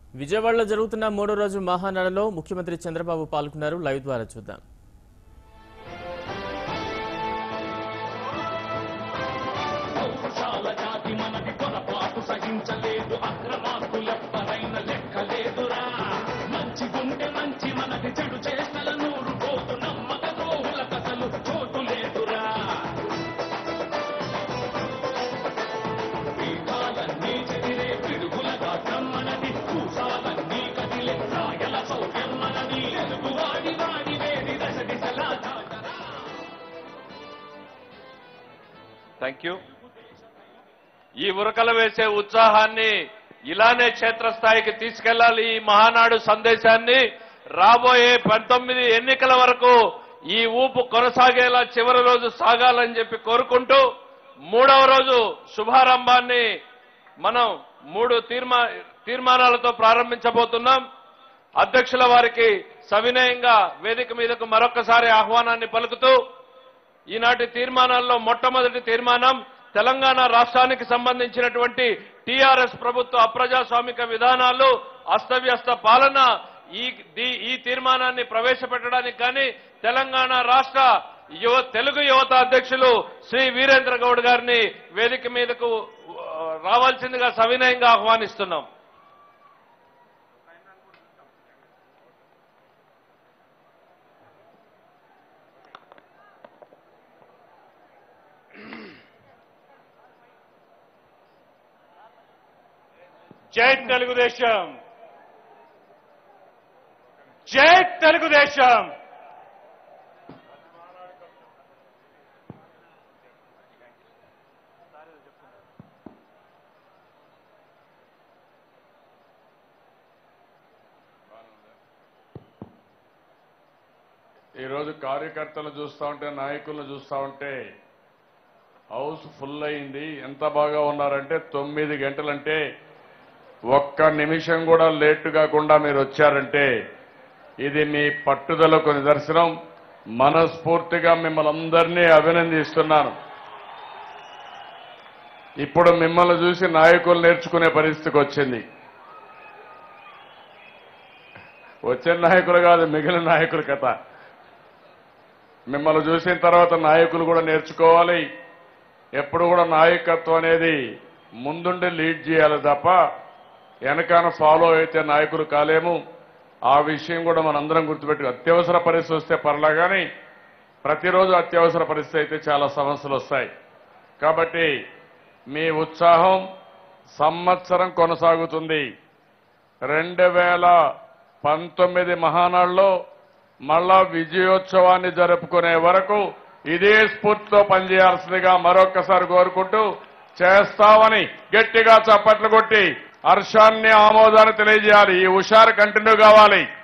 విజయవాడలో జరుగుతున్న మూడో రోజు మహానాడులో ముఖ్యమంత్రి చంద్రబాబు పాల్గొన్నారు లైవ్ ద్వారా చూద్దాం పౌరుషాల జాతి మనది పొరపాటు సహించలేదు అక్రమాస్తులెవ్వరైన లెక్కలేదురా మంచి గుండె మంచి మనది చెడు చేష్టల నూరు పోతు నమ్మక ద్రోహుల కథలు చోటు లేదురా పీఠాలన్నీ చెదిరే పిడుగులగా కమ్మనది కూసాలన్నీ కదిలే రాయల సౌఖ్యం మనది తెలుగు వాడి వాడి వేడి దశ దిశలా దాటరా థ్యాంక్ యూ ఈ ఉరకలు వేసే ఉత్సాహాన్ని ఇలానే క్షేత్రస్థాయికి తీసుకెళ్లాలి ఈ మహానాడు సందేశాన్ని రాబోయే పంతొమ్మిది ఎన్నికల వరకు ఈ ఊపు కొనసాగేలా చివరి రోజు సాగాలని చెప్పి కోరుకుంటూ మూడవ రోజు శుభారంభాన్ని మనం మూడు తీర్మా తీర్మానాలతో ప్రారంభించబోతున్నాం అధ్యక్షుల వారికి సవినయంగా వేదిక మీదకు మరొకసారి ఆహ్వానాన్ని పలుకుతూ ఈనాటి తీర్మానాల్లో మొట్టమొదటి తీర్మానం తెలంగాణ రాష్ట్రానికి సంబంధించినటువంటి టీఆర్ఎస్ ప్రభుత్వ అప్రజాస్వామిక విధానాలు అస్తవ్యస్త పాలన ఈ దీ- ఈ తీర్మానాన్ని ప్రవేశపెట్టడానికి కానీ తెలంగాణ రాష్ట్ర యువ తెలుగు యువత అధ్యక్షులు శ్రీ వీరేంద్ర గౌడ్ గారిని వేదిక మీదకు ఆ, రావాల్సిందిగా సవినయంగా ఆహ్వానిస్తున్నాం జై తెలుగుదేశం జై తెలుగుదేశం ఈరోజు కార్యకర్తలు చూస్తా ఉంటే నాయకులను చూస్తా ఉంటే హౌస్ ఫుల్ అయింది ఎంత బాగా ఉన్నారంటే తొమ్మిది గంటలంటే ఒక్క నిమిషం కూడా లేట్ కాకుండా మీరు వచ్చారంటే ఇది మీ పట్టుదలకు నిదర్శనం మనస్ఫూర్తిగా మిమ్మల్ని అందరినీ అభినందిస్తున్నాను ఇప్పుడు మిమ్మల్ని చూసి నాయకులు నేర్చుకునే పరిస్థితికి వచ్చింది వచ్చిన నాయకులు కాదు మిగిలిన నాయకుల కథ మిమ్మల్ని చూసిన తర్వాత నాయకులు కూడా నేర్చుకోవాలి ఎప్పుడు కూడా నాయకత్వం అనేది ముందుండి లీడ్ చేయాలి తప్ప వెనకాన ఫాలో అయితే నాయకులు కాలేము ఆ విషయం కూడా మనందరం గుర్తుపెట్టు అత్యవసర పరిస్థితి వస్తే పర్లా కానీ ప్రతిరోజు అత్యవసర పరిస్థితి అయితే చాలా సమస్యలు వస్తాయి కాబట్టి మీ ఉత్సాహం సంవత్సరం కొనసాగుతుంది రెండు వేల పంతొమ్మిది మహానాడులో మళ్ళా విజయోత్సవాన్ని జరుపుకునే వరకు ఇదే స్ఫూర్తితో పనిచేయాల్సిందిగా మరొక్కసారి కోరుకుంటూ చేస్తామని గట్టిగా చప్పట్లు కొట్టి హర్షాన్ని ఆమోదాన్ని తెలియజేయాలి ఈ హుషారు కంటిన్యూ కావాలి